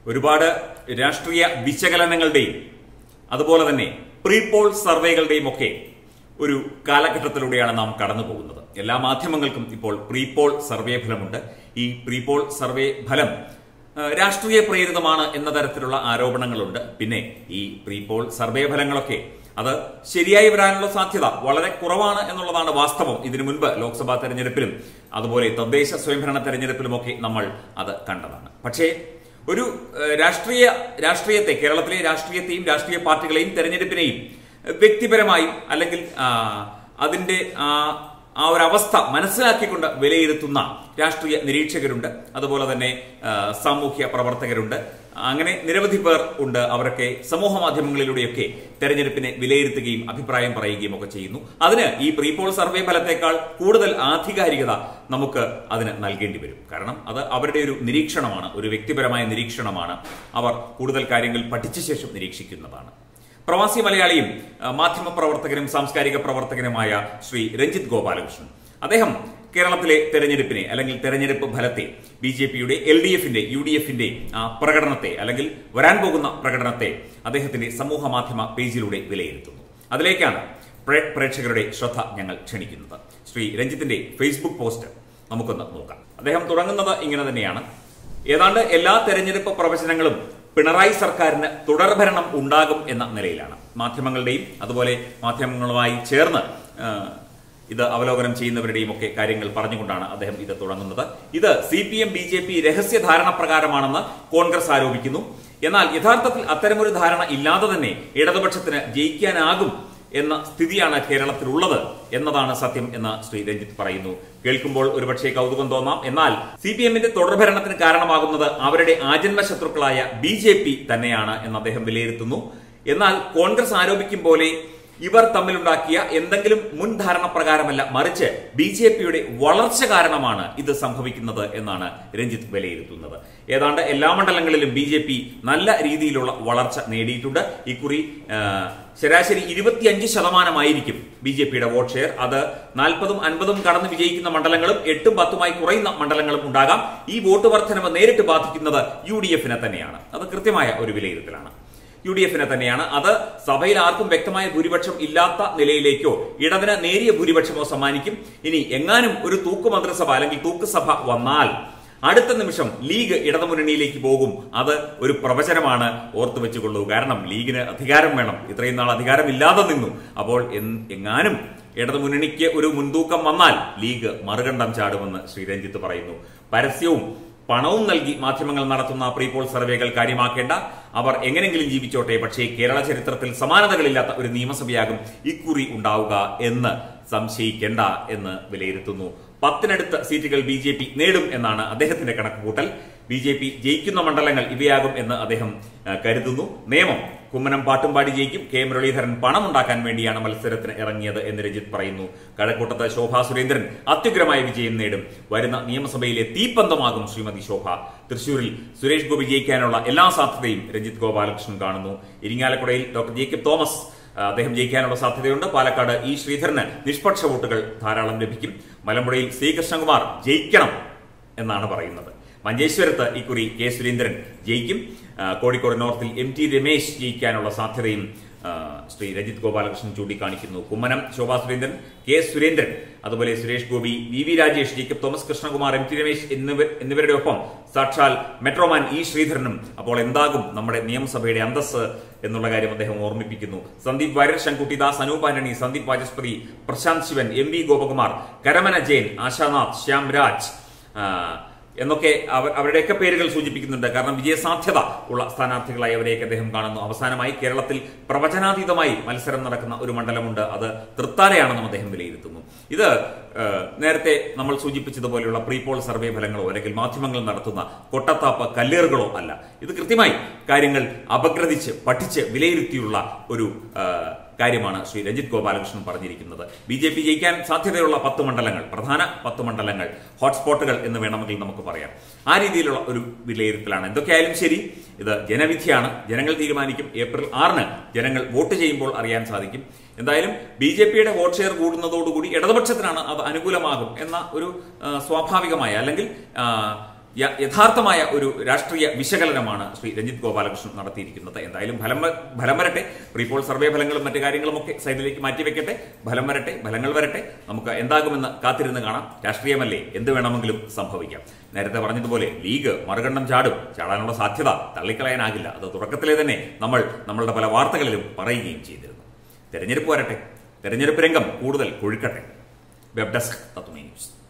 ഒരുപാട് രാഷ്ട്രീയ വിശകലനങ്ങളുടെയും അതുപോലെ തന്നെ പ്രീപോൾ സർവേകളുടെയും ഒക്കെ ഒരു കാലഘട്ടത്തിലൂടെയാണ് നാം കടന്നു പോകുന്നത് എല്ലാ മാധ്യമങ്ങൾക്കും ഇപ്പോൾ പ്രീപോൾ സർവേ ഫലമുണ്ട് ഈ പ്രീപോൾ സർവേ ഫലം ആ, രാഷ്ട്രീയ പ്രേരിതമാണ് എന്ന തരത്തിലുള്ള ആരോപണങ്ങളുണ്ട് പിന്നെ ഈ പ്രീപോൾ സർവേ ഫലങ്ങളൊക്കെ അത് ശരിയായി വരാനുള്ള സാധ്യത വളരെ കുറവാണ് എന്നുള്ളതാണ് വാസ്തവം ഇതിനു മുൻപ് ലോക്സഭാ തെരഞ്ഞെടുപ്പിലും അതുപോലെ തദ്ദേശ സ്വയംഭരണ തെരഞ്ഞെടുപ്പിലുമൊക്കെ നമ്മൾ അത് കണ്ടതാണ് പക്ഷേ ഒരു ഏഹ്, രാഷ്ട്രീയ രാഷ്ട്രീയത്തെ കേരളത്തിലെ രാഷ്ട്രീയത്തെയും രാഷ്ട്രീയ പാർട്ടികളെയും തെരഞ്ഞെടുപ്പിനെയും ഏഹ്, വ്യക്തിപരമായും അല്ലെങ്കിൽ ആ, അതിന്റെ ആ ആ ഒരു അവസ്ഥ മനസ്സിലാക്കിക്കൊണ്ട് വിലയിരുത്തുന്ന രാഷ്ട്രീയ നിരീക്ഷകരുണ്ട് അതുപോലെ തന്നെ ആ, സാമൂഹ്യ പ്രവർത്തകരുണ്ട് അങ്ങനെ നിരവധി പേർ ഉണ്ട് അവരൊക്കെ സമൂഹ മാധ്യമങ്ങളിലൂടെയൊക്കെ തെരഞ്ഞെടുപ്പിനെ വിലയിരുത്തുകയും അഭിപ്രായം പറയുകയും ഒക്കെ ചെയ്യുന്നു അതിന് ഈ പ്രീപോൾ സർവേ ഫലത്തേക്കാൾ കൂടുതൽ ആധികാരികത നമുക്ക് അതിന് നൽകേണ്ടി വരും കാരണം അത് അവരുടെ ഒരു നിരീക്ഷണമാണ് ഒരു വ്യക്തിപരമായ നിരീക്ഷണമാണ് അവർ കൂടുതൽ കാര്യങ്ങൾ പഠിച്ച ശേഷം നിരീക്ഷിക്കുന്നതാണ് പ്രവാസി മലയാളിയും ആ, മാധ്യമ പ്രവർത്തകനും സാംസ്കാരിക പ്രവർത്തകനുമായ ശ്രീ രഞ്ജിത്ത് ഗോപാലകൃഷ്ണൻ അദ്ദേഹം കേരളത്തിലെ തെരഞ്ഞെടുപ്പിനെ അല്ലെങ്കിൽ തെരഞ്ഞെടുപ്പ് ഫലത്തെ ബി ജെ പിയുടെ എൽ ഡി എഫിന്റെ യു ഡി എഫിന്റെ പ്രകടനത്തെ അല്ലെങ്കിൽ വരാൻ പോകുന്ന പ്രകടനത്തെ അദ്ദേഹത്തിന്റെ സമൂഹ മാധ്യമ പേജിലൂടെ വിലയിരുത്തുന്നു അതിലേക്കാണ് പ്രേ- പ്രേക്ഷകരുടെ ശ്രദ്ധ ഞങ്ങൾ ക്ഷണിക്കുന്നത് ശ്രീ രഞ്ജിത്തിന്റെ ഫേസ്ബുക്ക് പോസ്റ്റ് നമുക്കൊന്ന് നോക്കാം അദ്ദേഹം തുടങ്ങുന്നത് ഇങ്ങനെ തന്നെയാണ് ഏതാണ്ട് എല്ലാ തെരഞ്ഞെടുപ്പ് പ്രവചനങ്ങളും പിണറായി സർക്കാരിന് തുടർഭരണം ഉണ്ടാകും എന്ന നിലയിലാണ് മാധ്യമങ്ങളുടെയും അതുപോലെ മാധ്യമങ്ങളുമായി ചേർന്ന് ആ, ഇത് അവലോകനം ചെയ്യുന്നവരുടെയും ഒക്കെ കാര്യങ്ങൾ പറഞ്ഞുകൊണ്ടാണ് അദ്ദേഹം ഇത് തുടങ്ങുന്നത് ഇത് C P M B J P രഹസ്യ ധാരണ പ്രകാരമാണെന്ന് കോൺഗ്രസ് ആരോപിക്കുന്നു എന്നാൽ യഥാർത്ഥത്തിൽ അത്തരമൊരു ധാരണ ഇല്ലാതെ തന്നെ ഇടതുപക്ഷത്തിന് ജയിക്കാനാകും എന്ന സ്ഥിതിയാണ് കേരളത്തിലുള്ളത് എന്നതാണ് സത്യം എന്ന് ശ്രീ രഞ്ജിത്ത് പറയുന്നു കേൾക്കുമ്പോൾ ഒരുപക്ഷെ കൗതുകം തോന്നാം എന്നാൽ സി പി എമ്മിന്റെ തുടർഭരണത്തിന് കാരണമാകുന്നത് അവരുടെ ആജന്മ ശത്രുക്കളായ ബി ജെ പി തന്നെയാണ് എന്ന് അദ്ദേഹം വിലയിരുത്തുന്നു എന്നാൽ കോൺഗ്രസ് ആരോപിക്കും പോലെ ഇവർ തമ്മിലുണ്ടാക്കിയ എന്തെങ്കിലും മുൻധാരണ പ്രകാരമല്ല മറിച്ച് ബി ജെ പിയുടെ വളർച്ച കാരണമാണ് ഇത് സംഭവിക്കുന്നത് എന്നാണ് രഞ്ജിത്ത് വിലയിരുത്തുന്നത് ഏതാണ്ട് എല്ലാ മണ്ഡലങ്ങളിലും ബി ജെ പി നല്ല രീതിയിലുള്ള വളർച്ച നേടിയിട്ടുണ്ട് ഇക്കുറി ആ, ശരാശരി ഇരുപത്തിയഞ്ച് ശതമാനമായിരിക്കും ബി ജെ പിയുടെ വോട്ട് ഷെയർ അത് നാൽപ്പതും അൻപതും കടന്ന് വിജയിക്കുന്ന മണ്ഡലങ്ങളും എട്ടും പത്തുമായി കുറയുന്ന മണ്ഡലങ്ങളും ഉണ്ടാകാം ഈ വോട്ട് വർധനവ് നേരിട്ട് ബാധിക്കുന്നത് യു ഡി എഫിനെ തന്നെയാണ് അത് കൃത്യമായ ഒരു വിലയിരുത്തലാണ് യു ഡി എഫിനെ തന്നെയാണ് അത് സഭയിൽ ആർക്കും വ്യക്തമായ ഭൂരിപക്ഷം ഇല്ലാത്ത നിലയിലേക്കോ ഇടതിന് നേരിയ ഭൂരിപക്ഷമോ സമ്മാനിക്കും ഇനി എങ്ങാനും ഒരു തൂക്ക് മന്ത്രിസഭ അല്ലെങ്കിൽ തൂക്ക് സഭ വന്നാൽ അടുത്ത നിമിഷം ലീഗ് ഇടതുമുന്നണിയിലേക്ക് പോകും അത് ഒരു പ്രവചനമാണ് ഓർത്തു വെച്ചുകൊള്ളൂ കാരണം ലീഗിന് അധികാരം വേണം ഇത്രയും നാൾ അധികാരമില്ലാതെ നിന്നു അപ്പോൾ എൻ- എങ്ങാനും ഇടതുമുന്നണിക്ക് ഒരു മുൻതൂക്കം വന്നാൽ ലീഗ് മറുകണ്ഠം ചാടുമെന്ന് ശ്രീ രഞ്ജിത്ത് പറയുന്നു പരസ്യവും പണവും നൽകി മാധ്യമങ്ങൾ നടത്തുന്ന പ്രീപോൾ സർവേകൾ കാര്യമാക്കേണ്ട അവർ എങ്ങനെങ്കിലും ജീവിച്ചോട്ടെ പക്ഷേ കേരള ചരിത്രത്തിൽ സമാനതകളില്ലാത്ത ഒരു നിയമസഭയാകും ഇക്കുറി ഉണ്ടാവുക എന്ന് സംശയിക്കേണ്ട എന്ന് വിലയിരുത്തുന്നു പത്തിനടുത്ത് സീറ്റുകൾ ബി ജെ പി നേടും എന്നാണ് അദ്ദേഹത്തിന്റെ കണക്കുകൂട്ടൽ ബി ജെ പി ജയിക്കുന്ന മണ്ഡലങ്ങൾ ഇവയാകും എന്ന് അദ്ദേഹം ആ, കരുതുന്നു നിയമം കുമ്മനം പാട്ടുംപാടി ജയിക്കും കെ മുരളീധരൻ പണമുണ്ടാക്കാൻ വേണ്ടിയാണ് മത്സരത്തിന് ഇറങ്ങിയത് എന്ന് രഞ്ജിത്ത് പറയുന്നു കഴക്കൂട്ടത്ത് ശോഭാ സുരേന്ദ്രൻ അത്യുഗ്രമായ വിജയം നേടും വരുന്ന നിയമസഭയിലെ തീപ്പന്തമാകും ശ്രീമതി ശോഭ തൃശൂരിൽ സുരേഷ് ഗോപി ജയിക്കാനുള്ള എല്ലാ സാധ്യതയും രഞ്ജിത്ത് ഗോപാലകൃഷ്ണൻ കാണുന്നു ഇരിങ്ങാലക്കുടയിൽ ഡോക്ടർ ജേക്കബ് തോമസ് ആ, അദ്ദേഹം ജയിക്കാനുള്ള സാധ്യതയുണ്ട് പാലക്കാട് ഇ ശ്രീധരന് നിഷ്പക്ഷ വോട്ടുകൾ ധാരാളം ലഭിക്കും മലമ്പുഴയിൽ ശ്രീകൃഷ്ണകുമാർ ജയിക്കണം എന്നാണ് പറയുന്നത് മഞ്ചേശ്വരത്ത് ഇക്കുറി കെ സുരേന്ദ്രൻ ജയിക്കും ആ, കോഴിക്കോട് നോർത്തിൽ എം ടി രമേശ് ജയിക്കാനുള്ള സാധ്യതയും ആ, ശ്രീ രജിത് ഗോപാലകൃഷ്ണൻ ചൂണ്ടിക്കാണിക്കുന്നു കുമ്മനം ശോഭാ സുരേന്ദ്രൻ കെ സുരേന്ദ്രൻ അതുപോലെ Suresh Gopi V V Rajesh Jacob Thomas Krishnakumar M T Ramesh എന്നിവർ എന്നിവരുടെ ഒപ്പം സാക്ഷാൽ മെട്രോമാൻ ഇ ശ്രീധരനും അപ്പോൾ എന്താകും നമ്മുടെ നിയമസഭയുടെ അന്തസ് എന്നുള്ള കാര്യം അദ്ദേഹം ഓർമ്മിപ്പിക്കുന്നു സന്ദീപ് വാര്യർ ശങ്കുട്ടിദാസ് അനൂപ് ആന്റണി സന്ദീപ് വാചസ്പതി പ്രശാന്ത് ശിവൻ എം വി ഗോപകുമാർ കരമന ജെയിൻ ആശാനാഥ് ശ്യാം രാജ് ആ, എന്നൊക്കെ അവർ അവരുടെയൊക്കെ പേരുകൾ സൂചിപ്പിക്കുന്നുണ്ട് കാരണം വിജയസാധ്യത ഉള്ള സ്ഥാനാർത്ഥികളായി അവരെയൊക്കെ അദ്ദേഹം കാണുന്നു അവസാനമായി കേരളത്തിൽ പ്രവചനാതീതമായി മത്സരം നടക്കുന്ന ഒരു മണ്ഡലമുണ്ട് അത് തൃത്താലയാണെന്നും അദ്ദേഹം വിലയിരുത്തുന്നു ഇത് ഏഹ്, നേരത്തെ നമ്മൾ സൂചിപ്പിച്ചതുപോലെയുള്ള പ്രീപോൾ സർവേ ഫലങ്ങളോ അല്ലെങ്കിൽ മാധ്യമങ്ങൾ നടത്തുന്ന കൊട്ടത്താപ്പ കല്ലേറുകളോ അല്ല ഇത് കൃത്യമായി കാര്യങ്ങൾ അപഗ്രഥിച്ച് പഠിച്ച് വിലയിരുത്തിയുള്ള ഒരു ഏഹ്, കാര്യമാണ് ശ്രീ രഞ്ജിത്ത് ഗോപാലകൃഷ്ണൻ പറഞ്ഞിരിക്കുന്നത് ബി ജെ പി ജയിക്കാൻ സാധ്യതയുള്ള പത്ത് മണ്ഡലങ്ങൾ പ്രധാന പത്ത് മണ്ഡലങ്ങൾ ഹോട്ട്സ്പോട്ടുകൾ എന്ന് വേണമെങ്കിൽ നമുക്ക് പറയാം ആ രീതിയിലുള്ള ഒരു വിലയിരുത്തലാണ് എന്തൊക്കെയായാലും ശരി ഇത് ജനവിധിയാണ് ജനങ്ങൾ തീരുമാനിക്കും ഏപ്രിൽ ആറിന് ജനങ്ങൾ വോട്ട് ചെയ്യുമ്പോൾ അറിയാൻ സാധിക്കും എന്തായാലും ബി ജെ പിയുടെ വോട്ട് ഷെയർ കൂടുന്നതോടുകൂടി ഇടതുപക്ഷത്തിനാണ് അത് അനുകൂലമാകും എന്ന ഒരു ആ, സ്വാഭാവികമായ അല്ലെങ്കിൽ ആ, യ- യഥാർത്ഥമായ ഒരു രാഷ്ട്രീയ വിശകലനമാണ് ശ്രീ രഞ്ജിത്ത് ഗോപാലകൃഷ്ണൻ നടത്തിയിരിക്കുന്നത് എന്തായാലും ഫലം വ- ഫലം വരട്ടെ റീപോൾ സർവേ ഫലങ്ങളും മറ്റു കാര്യങ്ങളും ഒക്കെ സൈഡിലേക്ക് മാറ്റിവെക്കട്ടെ ഫലം വരട്ടെ ഫലങ്ങൾ വരട്ടെ നമുക്ക് എന്താകുമെന്ന് കാത്തിരുന്ന് കാണാം രാഷ്ട്രീയമല്ലേ എന്ത് വേണമെങ്കിലും സംഭവിക്കാം നേരത്തെ പറഞ്ഞതുപോലെ ലീഗ് മറുകണ്ണം ചാടും ചാടാനുള്ള സാധ്യത തള്ളിക്കളയാനാകില്ല അത് തുടക്കത്തിലെ തന്നെ നമ്മൾ നമ്മളുടെ പല വാർത്തകളിലും പറയുകയും ചെയ്തിരുന്നു തെരഞ്ഞെടുപ്പ് വരട്ടെ തെരഞ്ഞെടുപ്പ് രംഗം കൂടുതൽ കൊഴുക്കട്ടെ വെബ് ഡെസ്ക് തത്വമേ ന്യൂസ്